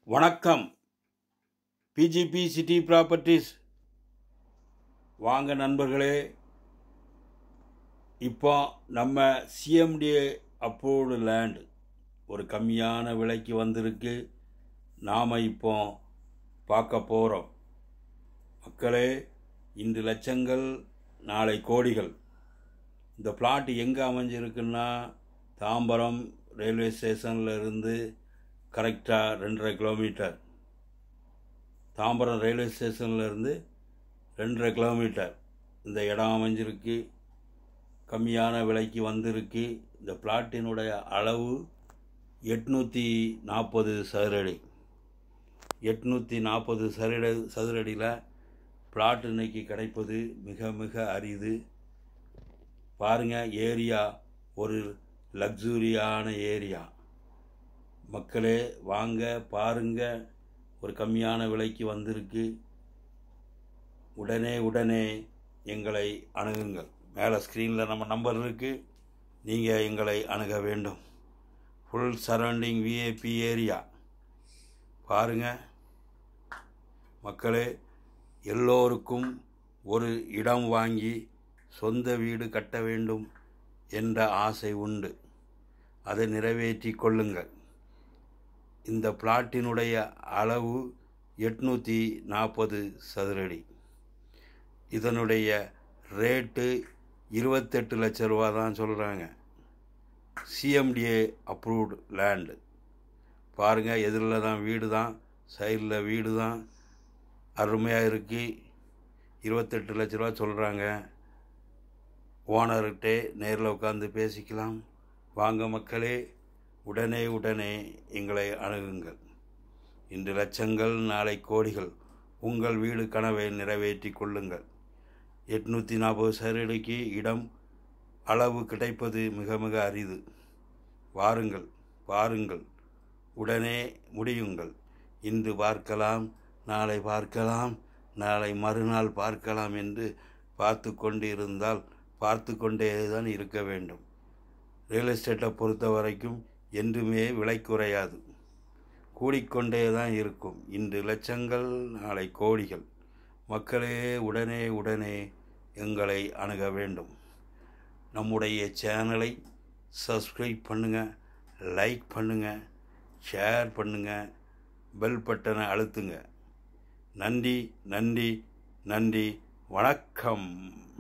வணக்கம் PGP city properties வாங்க நண்பர்களே இப்போ நம்ம சிஎம்டிஏ அப்ரூவ்டு லேண்ட் ஒரு கம்மியான விலைக்கு வந்திருக்கு நாம் இப்போ பார்க்க போகிறோம் மக்களே இன்று லட்சங்கள் நாளை கோடிகள் இந்த பிளாட் எங்கே அமைஞ்சிருக்குன்னா தாம்பரம் ரயில்வே ஸ்டேஷனில் இருந்து கரெக்டாக ரெண்டரை கிலோமீட்டர் தாம்பரம் ரயில்வே ஸ்டேஷனில் இருந்து ரெண்டரை கிலோமீட்டர் இந்த இடம் அமைஞ்சிருக்கு கம்மியான விலைக்கு வந்திருக்கு இந்த பிளாட்டினுடைய அளவு எட்நூற்றி நாற்பது சதுரடி எட்நூற்றி நாற்பது சதுர சதுரடியில் பிளாட் இன்னைக்கு கிடைப்பது மிக மிக அரிது பாருங்கள் ஏரியா ஒரு லக்ஸூரியான ஏரியா மக்களே வாங்க பாருங்க ஒரு கம்மியான விலைக்கு வந்திருக்கு உடனே உடனே எங்களை அணுகுங்கள் மேலே ஸ்க்ரீனில் நம்ம நம்பர் இருக்குது நீங்கள் எங்களை அணுக வேண்டும் ஃபுல் சரௌண்டிங் விஏபி ஏரியா பாருங்க மக்களே எல்லோருக்கும் ஒரு இடம் வாங்கி சொந்த வீடு கட்ட வேண்டும் என்ற ஆசை உண்டு அதை நிறைவேற்றி கொள்ளுங்கள் இந்த பிளாட்டினுடைய அளவு எட்நூற்றி நாற்பது சதுரடி இதனுடைய ரேட்டு இருபத்தெட்டு லட்ச ரூபா தான் சொல்கிறாங்க சிஎம்டிஏ அப்ரூவ்டு லேண்டு பாருங்கள் எதிரில் தான் வீடு தான் சைடில் வீடு தான் அருமையாக இருக்குது இருபத்தெட்டு லட்ச ரூபா சொல்கிறாங்க ஓனர்கிட்டே நேரில் உட்காந்து பேசிக்கலாம் வாங்க மக்களே உடனே உடனே எங்களை அணுகுங்கள் இன்று லட்சங்கள் நாளை கோடிகள் உங்கள் வீடு கனவை நிறைவேற்றி கொள்ளுங்கள் எட்நூற்றி நாற்பது சதுரடிக்கு இடம் அளவு கிடைப்பது மிக மிக அரிது வாருங்கள் பாருங்கள் உடனே முடியுங்கள் இன்று பார்க்கலாம் நாளை பார்க்கலாம் நாளை மறுநாள் பார்க்கலாம் என்று பார்த்து கொண்டு இருந்தால் பார்த்து கொண்டே தான் இருக்க வேண்டும் ரியல் எஸ்டேட்டை பொறுத்த வரைக்கும் என்றுமே விலை குறையாது கூடிக்கொண்டே தான் இருக்கும் இன்று லட்சங்கள் நாளை கோடிகள் மக்களே உடனே உடனே எங்களை அணுக வேண்டும் நம்முடைய சேனலை சப்ஸ்கிரைப் பண்ணுங்கள் லைக் பண்ணுங்கள் ஷேர் பண்ணுங்கள் பெல் பட்டனை அழுத்துங்க நன்றி நன்றி நன்றி வணக்கம்